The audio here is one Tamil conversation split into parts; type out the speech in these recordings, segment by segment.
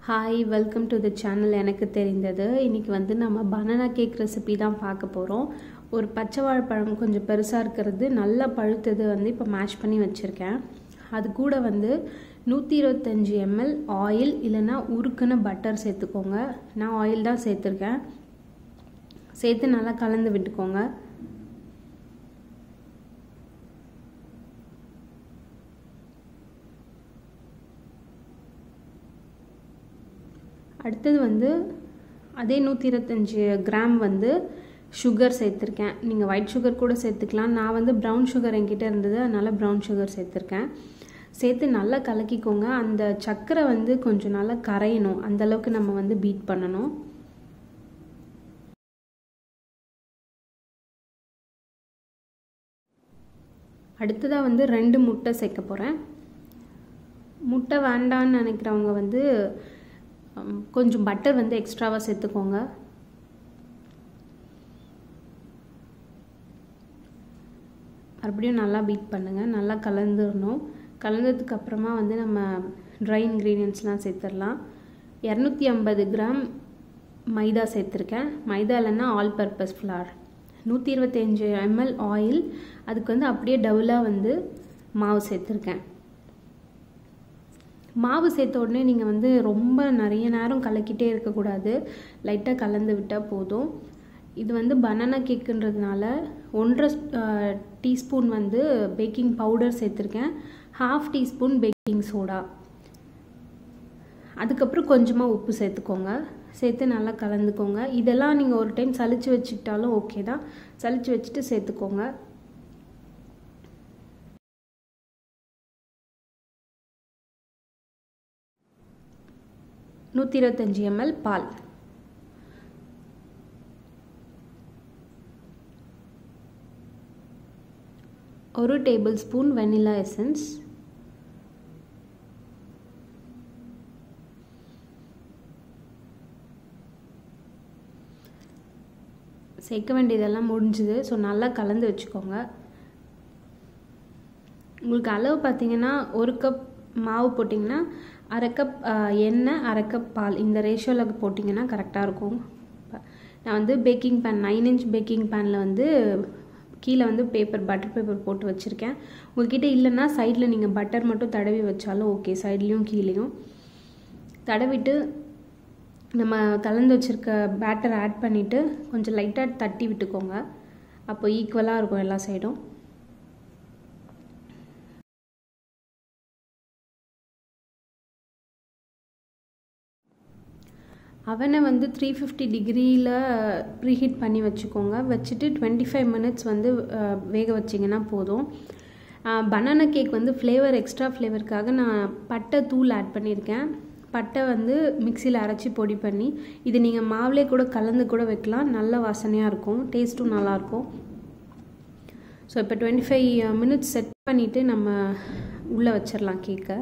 hi welcome to the channel எனக்கு தெரிந்தது இன்றைக்கி வந்து நம்ம பனானா கேக் ரெசிபி தான் பார்க்க போகிறோம் ஒரு பச்சை வாழைப்பழம் கொஞ்சம் பெருசாக இருக்கிறது நல்லா பழுத்தது வந்து இப்போ மேஷ் பண்ணி வச்சுருக்கேன் அது கூட வந்து நூற்றி இருபத்தஞ்சி எம்எல் ஆயில் இல்லைன்னா உருக்குன்னு பட்டர் சேர்த்துக்கோங்க நான் ஆயில் தான் சேர்த்துருக்கேன் சேர்த்து நல்லா கலந்து விட்டுக்கோங்க அடுத்தது வந்து அதே நூற்றி இருபத்தஞ்சி கிராம் வந்து சுகர் சேர்த்துருக்கேன் நீங்கள் ஒயிட் சுகர் கூட சேர்த்துக்கலாம் நான் வந்து ப்ரௌன் சுகர் என்கிட்ட இருந்தது அதனால் ப்ரௌன் சுகர் சேர்த்துருக்கேன் சேர்த்து நல்லா கலக்கிக்கோங்க அந்த சர்க்கரை வந்து கொஞ்சம் நல்லா கரையணும் அந்தளவுக்கு நம்ம வந்து பீட் பண்ணணும் அடுத்ததாக வந்து ரெண்டு முட்டை சேர்க்க போகிறேன் முட்டை வேண்டான்னு நினைக்கிறவங்க வந்து கொஞ்சம் பட்டர் வந்து எக்ஸ்ட்ராவாக சேர்த்துக்கோங்க மறுபடியும் நல்லா பீட் பண்ணுங்கள் நல்லா கலந்துடணும் கலந்ததுக்கு அப்புறமா வந்து நம்ம ட்ரை இன்க்ரீடியன்ட்ஸ்லாம் சேர்த்துடலாம் இரநூத்தி ஐம்பது கிராம் மைதா சேர்த்துருக்கேன் மைதா இல்லைன்னா ஆல் பர்பஸ் ஃப்ளார் நூற்றி இருபத்தஞ்சி எம்எல் ஆயில் அதுக்கு வந்து அப்படியே டபுளாக வந்து மாவு சேர்த்துருக்கேன் மாவு சேர்த்த உடனே நீங்கள் வந்து ரொம்ப நிறைய நேரம் கலக்கிட்டே இருக்கக்கூடாது லைட்டாக கலந்து விட்டால் போதும் இது வந்து பனானா கேக்குன்றதுனால ஒன்றரை டீஸ்பூன் வந்து பேக்கிங் பவுடர் சேர்த்துருக்கேன் ஹாஃப் டீஸ்பூன் பேக்கிங் சோடா அதுக்கப்புறம் கொஞ்சமாக உப்பு சேர்த்துக்கோங்க சேர்த்து நல்லா கலந்துக்கோங்க இதெல்லாம் நீங்கள் ஒரு டைம் சளிச்சு வச்சுக்கிட்டாலும் ஓகே தான் சளிச்சு வச்சுட்டு சேர்த்துக்கோங்க நூற்றி இருபத்தஞ்சி எம்எல் பால் ஒரு டேபிள் ஸ்பூன் வெனிலா எசன்ஸ் சேர்க்க வேண்டியதெல்லாம் முடிஞ்சுது ஸோ நல்லா கலந்து வச்சுக்கோங்க உங்களுக்கு அளவு பார்த்தீங்கன்னா ஒரு கப் மாவு போட்டிங்கன்னா அரை கப் எண்ணெய் அரை கப் பால் இந்த ரேஷியோவில் போட்டிங்கன்னா கரெக்டாக இருக்கும் நான் வந்து baking pan nine inch baking பேனில் வந்து கீழே வந்து பேப்பர் பட்டர் பேப்பர் போட்டு வச்சுருக்கேன் உங்கள்கிட்ட இல்லைன்னா சைடில் நீங்கள் பட்டர் மட்டும் தடவி வச்சாலும் ஓகே சைட்லேயும் கீழேயும் தடவிட்டு நம்ம கலந்து வச்சுருக்க பேட்டர் ஆட் பண்ணிவிட்டு கொஞ்சம் லைட்டாக தட்டி விட்டுக்கோங்க அப்போ ஈக்குவலாக இருக்கும் எல்லா சைடும் அவனை வந்து த்ரீ ஃபிஃப்டி டிகிரியில் ப்ரீஹீட் பண்ணி வச்சுக்கோங்க வச்சுட்டு டுவெண்ட்டி ஃபைவ் மினிட்ஸ் வந்து வேக வச்சிங்கன்னா போதும் பனானா கேக் வந்து ஃப்ளேவர் எக்ஸ்ட்ரா ஃப்ளேவருக்காக நான் பட்டை தூள் ஆட் பண்ணியிருக்கேன் பட்டை வந்து மிக்சியில் அரைச்சி பொடி பண்ணி இது நீங்கள் மாவுலே கூட கலந்து கூட வைக்கலாம் நல்ல வாசனையாக இருக்கும் டேஸ்ட்டும் நல்லாயிருக்கும் ஸோ இப்போ டுவெண்ட்டி ஃபைவ் மினிட்ஸ் செட் பண்ணிவிட்டு நம்ம உள்ளே வச்சிடலாம் கேக்கை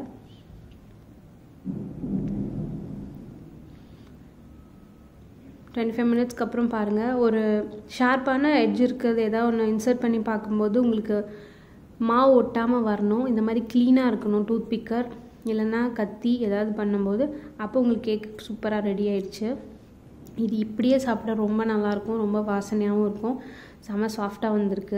டுவெண்ட்டி ஃபைவ் மினிட்ஸ்க்கு அப்புறம் பாருங்கள் ஒரு ஷார்ப்பான எட்ஜ் இருக்கிறது ஏதாவது ஒன்று இன்சர்ட் பண்ணி பார்க்கும்போது உங்களுக்கு மாவு ஒட்டாமல் வரணும் இந்த மாதிரி க்ளீனாக இருக்கணும் டூத் பிக்கர் இல்லைன்னா கத்தி ஏதாவது பண்ணும்போது அப்போ உங்களுக்கு கேக் சூப்பராக ரெடி ஆயிடுச்சு இது இப்படியே சாப்பிட ரொம்ப நல்லாயிருக்கும் ரொம்ப வாசனையாகவும் இருக்கும் செம்ம சாஃப்டாக வந்திருக்கு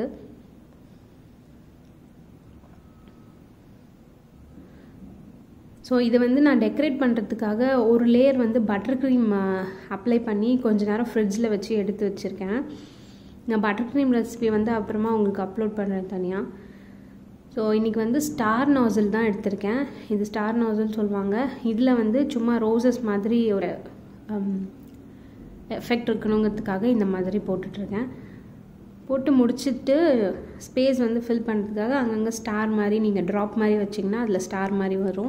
ஸோ இதை வந்து நான் டெக்கரேட் பண்ணுறதுக்காக ஒரு லேயர் வந்து பட்டர் க்ரீம் அப்ளை பண்ணி கொஞ்ச நேரம் ஃப்ரிட்ஜில் வச்சு எடுத்து வச்சுருக்கேன் நான் பட்டர் க்ரீம் ரெசிபி வந்து அப்புறமா உங்களுக்கு அப்லோட் பண்ணுறேன் தனியாக ஸோ இன்றைக்கி வந்து ஸ்டார் நாசல் தான் எடுத்திருக்கேன் இது ஸ்டார் நாசல் சொல்லுவாங்க இதில் வந்து சும்மா ரோசஸ் மாதிரி ஒரு எஃபெக்ட் இருக்கணுங்கிறதுக்காக இந்த மாதிரி போட்டுட்ருக்கேன் போட்டு முடிச்சுட்டு ஸ்பேஸ் வந்து ஃபில் பண்ணுறதுக்காக அங்கங்கே ஸ்டார் மாதிரி நீங்கள் ட்ராப் மாதிரி வச்சிங்கன்னா அதில் ஸ்டார் மாதிரி வரும்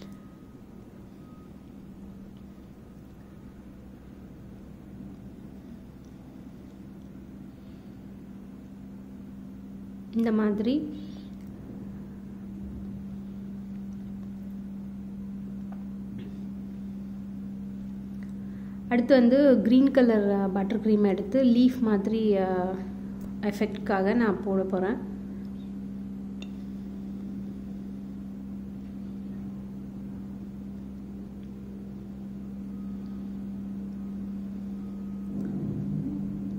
இந்த மாதிரி அடுத்து வந்து க்ரீன் கலர் பட்டர் க்ரீம் எடுத்து லீஃப் மாதிரி எஃபெக்ட்காக நான் போட போகிறேன்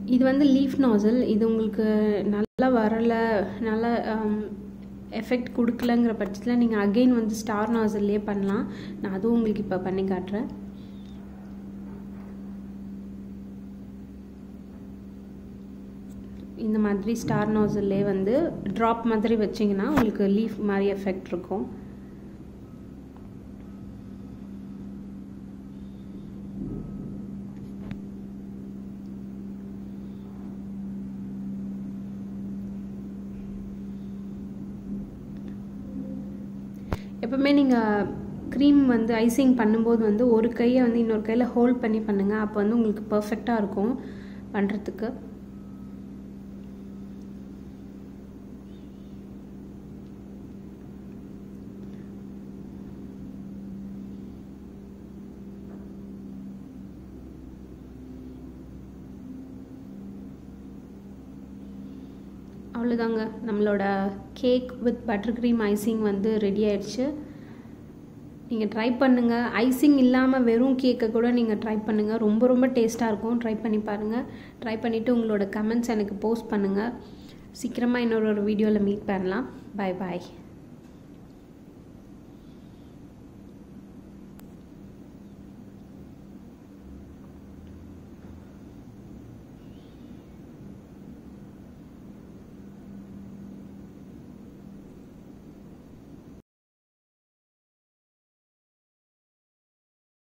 இது வந்து லீஃப் நாசல் இது உங்களுக்கு நல்லா வரல நல்லா எஃபெக்ட் கொடுக்கலங்கிற பட்சத்தில் நீங்கள் அகெயின் வந்து ஸ்டார் நாசல்லே பண்ணலாம் நான் அதுவும் உங்களுக்கு இப்போ பண்ணி காட்டுறேன் இந்த மாதிரி ஸ்டார் நாசல்லே வந்து ட்ராப் மாதிரி வச்சிங்கன்னா உங்களுக்கு லீஃப் மாதிரி எஃபெக்ட் இருக்கும் எப்பவுமே நீங்கள் க்ரீம் வந்து ஐசிங் பண்ணும்போது வந்து ஒரு கையை வந்து இன்னொரு கையில் ஹோல்ட் பண்ணி பண்ணுங்கள் அப்போ வந்து உங்களுக்கு பர்ஃபெக்டாக இருக்கும் பண்ணுறதுக்கு அவ்வளோதாங்க நம்மளோட cake with butter cream icing வந்து ரெடி ஆயிடுச்சு நீங்கள் ட்ரை பண்ணுங்கள் ஐசிங் இல்லாமல் வெறும் கேக்கை கூட நீங்கள் ட்ரை பண்ணுங்கள் ரொம்ப ரொம்ப டேஸ்ட்டாக இருக்கும் ட்ரை பண்ணி பாருங்கள் ட்ரை பண்ணிவிட்டு உங்களோட கமெண்ட்ஸ் எனக்கு போஸ்ட் பண்ணுங்கள் சீக்கிரமாக இன்னொரு ஒரு வீடியோவில் மீட் பண்ணலாம் பாய் பாய்